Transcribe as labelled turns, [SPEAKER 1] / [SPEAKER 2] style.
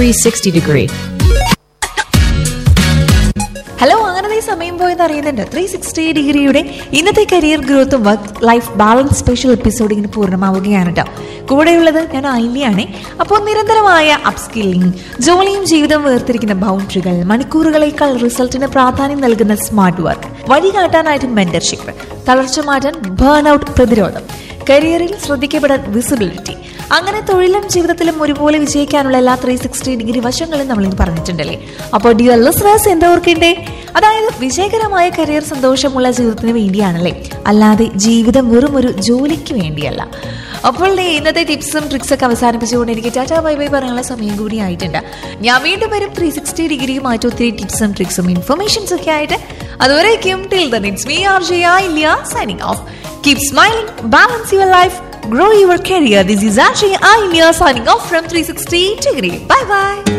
[SPEAKER 1] 360 degree.
[SPEAKER 2] Hello അങ്ങനെ ഈ സമയം പോയെന്ന് അറിയുന്നുണ്ട് ത്രീ സിക്സ്റ്റി ഡിഗ്രിയുടെ ഇന്നത്തെ കരിയർ ഗ്രോത്തും work life balance special episode ഇങ്ങനെ പൂർണ്ണമാവുകയാണ് കേട്ടോ കൂടെയുള്ളത് ഞാൻ ഐലിയാണേ അപ്പോൾ നിരന്തരമായ അപ്സ്കില്ലിംഗ് ജോലിയും ജീവിതവും വേർതിരിക്കുന്ന ബൗണ്ടറികൾ മണിക്കൂറുകളേക്കാൾ റിസൾട്ടിന് പ്രാധാന്യം നൽകുന്ന സ്മാർട്ട് വർക്ക് വഴി കാട്ടാനായിട്ട് മെന്റർഷിപ്പ് തളർച്ച മാറ്റാൻ ബേൺ ഔട്ട് പ്രതിരോധം കരിയറിൽ ശ്രദ്ധിക്കപ്പെടാൻ വിസിബിലിറ്റി അങ്ങനെ തൊഴിലും ജീവിതത്തിലും ഒരുപോലെ വിജയിക്കാനുള്ള എല്ലാ ത്രീ സിക്സ്റ്റി ഡിഗ്രി വശങ്ങളും നമ്മൾ ഇന്ന് പറഞ്ഞിട്ടുണ്ടല്ലേ അപ്പോൾ ഡിയർ ലിസണേഴ്സ് എന്താ ഓർക്കണ്ടേ അതായത് വിജയകരമായ കരിയർ സന്തോഷമുള്ള ജീവിതത്തിന് വേണ്ടിയാണല്ലേ അല്ലാതെ ജീവിതം വെറും ഒരു ജോലിക്ക് വേണ്ടിയല്ല അപ്പോൾ ദേ ഇന്നത്തെ ടിപ്സും ട്രിക്സ് ഒക്കെ അവസാനിപ്പിച്ചുകൊണ്ട് എനിക്ക് ടാറ്റാ ബൈ ബൈ പറയാനുള്ള സമയം കൂടി ആയിട്ടുണ്ട് ഞാൻ വീണ്ടും വരും ത്രീ സിക്സ്റ്റി ഡിഗ്രിയുമായിട്ട് ഒത്തിരി ടിപ്സും ട്രിക്സും ഇൻഫർമേഷൻസ് ഒക്കെ ആയിട്ട് അതുവരേക്കും till the it's me R J ഇല്ല signing off keep smiling balance your life grow your career. This is Ashley. I'm here signing off from 360 Degree. Bye bye.